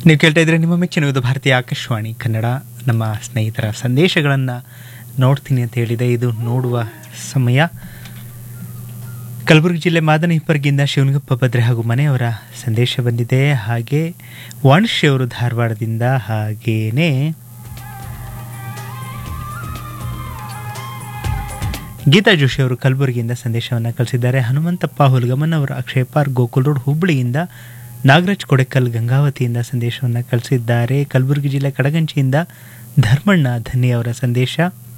ನೀವು ಕೇಳ್ತಾ ಇದ್ರೆ ನಿಮ್ಮ ಮೆಚ್ಚಿನ ಭಾರತೀಯ ಆಕಾಶವಾಣಿ ಕನ್ನಡ ನಮ್ಮ ಸ್ನೇಹಿತರ ಸಂದೇಶಗಳನ್ನು ನೋಡ್ತೀನಿ ಅಂತ ಹೇಳಿದೆ ಇದು ನೋಡುವ ಸಮಯ ಕಲಬುರಗಿ ಜಿಲ್ಲೆ ಮಾದನ ಹಿಪ್ಪರ್ಗಿಂದ ಶಿವನಗಪ್ಪ ಭದ್ರೆ ಹಾಗೂ ಮನೆಯವರ ಸಂದೇಶ ಬಂದಿದೆ ಹಾಗೆ ವಾಣಿಶ್ಯ ಅವರು ಧಾರವಾಡದಿಂದ ಹಾಗೇನೆ ಗೀತಾ ಜೋಶಿ ಅವರು ಕಲಬುರಗಿಯಿಂದ ಸಂದೇಶವನ್ನು ಕಳಿಸಿದ್ದಾರೆ ಹನುಮಂತಪ್ಪ ಹುಲ್ಗಮನ್ ಅವರು ಅಕ್ಷಯ ಪಾರ್ಕ್ ಗೋಕುಲ್ ರೋಡ್ ಹುಬ್ಬಳ್ಳಿಯಿಂದ ನಾಗರಾಜ್ ಕೊಡೆಕಲ್ ಗಂಗಾವತಿಯಿಂದ ಸಂದೇಶವನ್ನು ಕಳಿಸಿದ್ದಾರೆ ಕಲಬುರಗಿ ಜಿಲ್ಲೆ ಕಡಗಂಚಿಯಿಂದ ಧರ್ಮಣ್ಣ ಧನ್ಯ ಅವರ ಸಂದೇಶ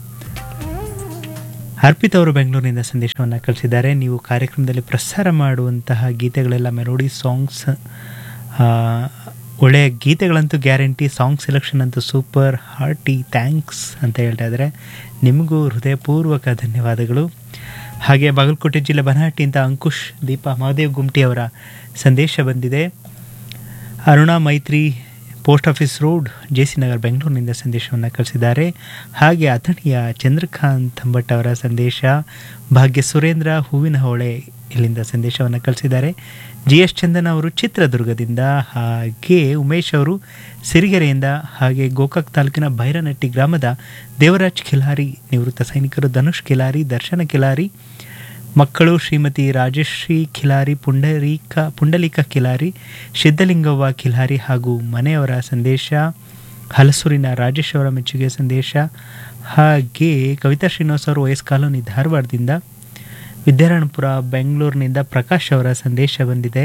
ಅರ್ಪಿತ್ ಅವರು ಬೆಂಗಳೂರಿನಿಂದ ಸಂದೇಶವನ್ನು ಕಳಿಸಿದ್ದಾರೆ ನೀವು ಕಾರ್ಯಕ್ರಮದಲ್ಲಿ ಪ್ರಸಾರ ಮಾಡುವಂತಹ ಗೀತೆಗಳೆಲ್ಲ ಮೆಲೋಡಿ ಸಾಂಗ್ಸ್ ಒಳ್ಳೆಯ ಗೀತೆಗಳಂತೂ ಗ್ಯಾರಂಟಿ ಸಾಂಗ್ ಸೆಲೆಕ್ಷನ್ ಅಂತೂ ಸೂಪರ್ ಹಾರ್ಟಿ ಥ್ಯಾಂಕ್ಸ್ ಅಂತ ಹೇಳ್ತಾ ಇದ್ದಾರೆ ನಿಮಗೂ ಹೃದಯಪೂರ್ವಕ ಧನ್ಯವಾದಗಳು ಹಾಗೆ ಬಾಗಲಕೋಟೆ ಜಿಲ್ಲೆ ಬನಹಟ್ಟಿಯಿಂದ ಅಂಕುಶ್ ದೀಪಾ ಮಹಾದೇವ್ ಗುಮ್ಟಿ ಅವರ ಸಂದೇಶ ಬಂದಿದೆ Aruna Maitri post office road J C Nagar ಬೆಂಗಳೂರಿನಿಂದ ಸಂದೇಶವನ್ನು ಕಳಿಸಿದ್ದಾರೆ ಹಾಗೆ ಅಥಣಿಯ ಚಂದ್ರಕಾಂತ್ ಭಟ್ ಅವರ ಸಂದೇಶ ಭಾಗ್ಯ ಸುರೇಂದ್ರ ಹೂವಿನ ಹೊಳೆ ಇಲ್ಲಿಂದ ಸಂದೇಶವನ್ನು ಕಳಿಸಿದ್ದಾರೆ ಜಿ ಎಸ್ ಚಂದನ್ ಅವರು ಚಿತ್ರದುರ್ಗದಿಂದ ಹಾಗೆ ಉಮೇಶ್ ಅವರು ಸಿರಿಗೆರೆಯಿಂದ ಹಾಗೆ ಗೋಕಾಕ್ ತಾಲೂಕಿನ ಭೈರನಟ್ಟಿ ಗ್ರಾಮದ ದೇವರಾಜ್ ಖಿಲಾರಿ ನಿವೃತ್ತ ಸೈನಿಕರು ಧನುಷ್ ಖಿಲಾರಿ ದರ್ಶನ ಖಿಲಾರಿ ಮಕ್ಕಳು ಶ್ರೀಮತಿ ರಾಜಶ್ರೀ ಖಿಲಾರಿ ಪುಂಡರೀಕ ಪುಂಡಲಿಕ ಖಿಲಾರಿ ಸಿದ್ಧಲಿಂಗವ್ವ ಖಿಲಾರಿ ಹಾಗೂ ಮನೆಯವರ ಸಂದೇಶ ಹಲಸೂರಿನ ರಾಜೇಶ್ ಅವರ ಮೆಚ್ಚುಗೆ ಸಂದೇಶ ಹಾಗೆ ಕವಿತಾ ಶ್ರೀನಿವಾಸ್ ಅವರು ವಯಸ್ ಕಾಲೋನಿ ಧಾರವಾಡದಿಂದ ವಿದ್ಯಾರಣ್ಯಪುರ ಬೆಂಗಳೂರಿನಿಂದ ಪ್ರಕಾಶ್ ಅವರ ಸಂದೇಶ ಬಂದಿದೆ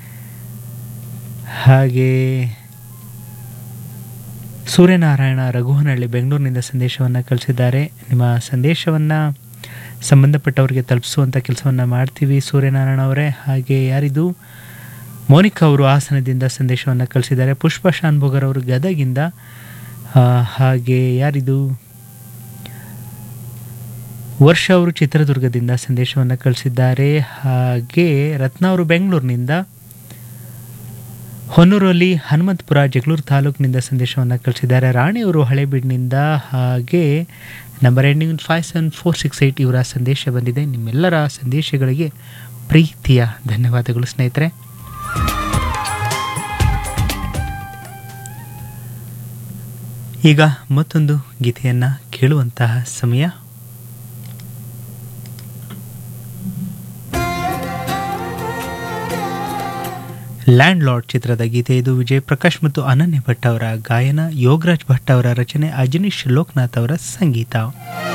ಹಾಗೆ ಸೂರ್ಯನಾರಾಯಣ ರಘುವನಹಳ್ಳಿ ಬೆಂಗಳೂರಿನಿಂದ ಸಂದೇಶವನ್ನು ಕಳಿಸಿದ್ದಾರೆ ನಿಮ್ಮ ಸಂದೇಶವನ್ನು ಸಂಬಂಧಪಟ್ಟವರಿಗೆ ತಲುಪಿಸುವಂಥ ಕೆಲಸವನ್ನು ಮಾಡ್ತೀವಿ ಸೂರ್ಯನಾರಾಯಣ ಅವರೇ ಹಾಗೆ ಯಾರಿದು ಮೋನಿಕಾ ಅವರು ಹಾಸನದಿಂದ ಸಂದೇಶವನ್ನು ಕಳಿಸಿದ್ದಾರೆ ಪುಷ್ಪ ಶಾನ್ಭೋಗರ್ ಅವರು ಗದಗಿಂದ ಹಾಗೆ ಯಾರಿದು ವರ್ಷ ಅವರು ಚಿತ್ರದುರ್ಗದಿಂದ ಸಂದೇಶವನ್ನು ಕಳಿಸಿದ್ದಾರೆ ಹಾಗೆ ರತ್ನ ಅವರು ಬೆಂಗಳೂರಿನಿಂದ ಹೊನ್ನೂರಲ್ಲಿ ಹನುಮಂತಪುರ ಜಗಳೂರು ತಾಲೂಕಿನಿಂದ ಸಂದೇಶವನ್ನು ಕಳಿಸಿದ್ದಾರೆ ರಾಣಿಯವರು ಹಳೆಬೀಡಿನಿಂದ ಹಾಗೆ number ending five seven four six eight ಇವರ ಸಂದೇಶ ಬಂದಿದೆ ನಿಮ್ಮೆಲ್ಲರ ಸಂದೇಶಗಳಿಗೆ ಪ್ರೀತಿಯ ಧನ್ಯವಾದಗಳು ಸ್ನೇಹಿತರೆ ಈಗ ಮತ್ತೊಂದು ಗೀತೆಯನ್ನು ಕೇಳುವಂತಹ ಸಮಯ ಲ್ಯಾಂಡ್ ಲಾರ್ಡ್ ಚಿತ್ರದ ಗೀತೆ ಇದು ವಿಜಯ್ ಪ್ರಕಾಶ್ ಮತ್ತು ಅನನ್ಯ ಭಟ್ ಅವರ ಗಾಯನ ಯೋಗರಾಜ್ ಭಟ್ ಅವರ ರಚನೆ ಅಜನೀಶ್ ಲೋಕನಾಥ್ ಅವರ ಸಂಗೀತ